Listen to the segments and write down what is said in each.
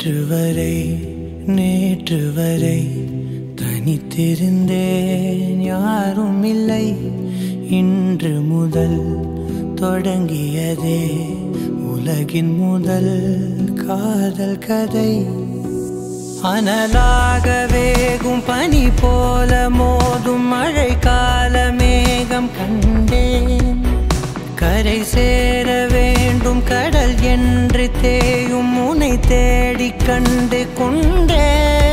நேற்று வரை நேற்று வரை தனித்திருந்தேன் யாரும் இல்லை இன்று முதல் தொடங்கியதே உலகின் முதல் காதல் கதை அனலாக வேகும் பனி போல மோதும் மழை கால மேகம் கண்டேன் கரை சேர வேண்டும் கடல் என்று தேயும் உனை தேடி கண்டு கொண்டே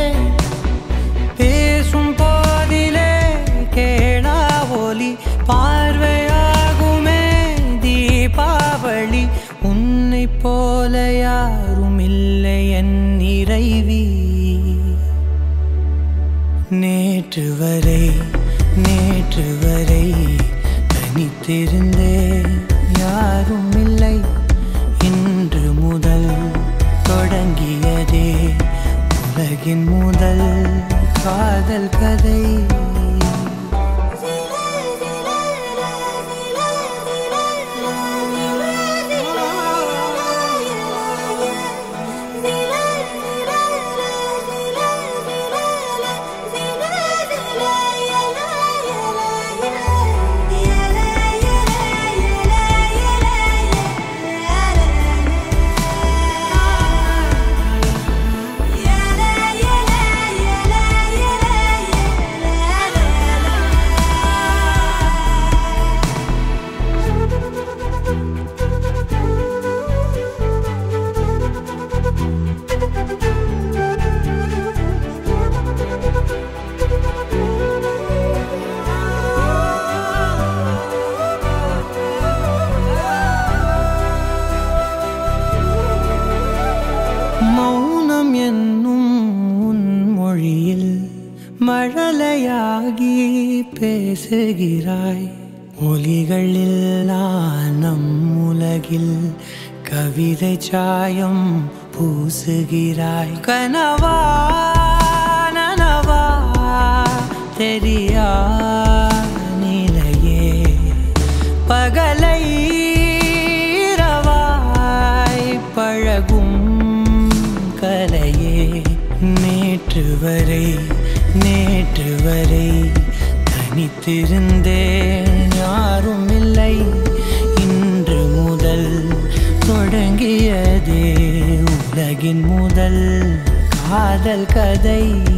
பேசும் போதிலே கேளா ஒலி பார்வையாகுமே தீபாவளி உன்னை போல யாரும் இல்லை என் இறைவி நேற்று வரை நேற்று வரை தனித்திருந்தேன் யாரும் இல்லை இன்று முதல் தொடங்கியதே உலகின் முதல் காதல் கதை மௌனம் என்னும் உன் மொழியில் மழலையாகி பேசுகிறாய் ஒலிகளில் நம் உலகில் கவிதை சாயம் பூசுகிறாய் கனவா நனவா தெரியா நிலையே பகலை இரவாய் பழகும் கலையே நேற்று வரை நேற்று வரை தனித்திருந்தேன் யாரும் இல்லை இன்று முதல் தொடங்கியதே உலகின் முதல் காதல் கதை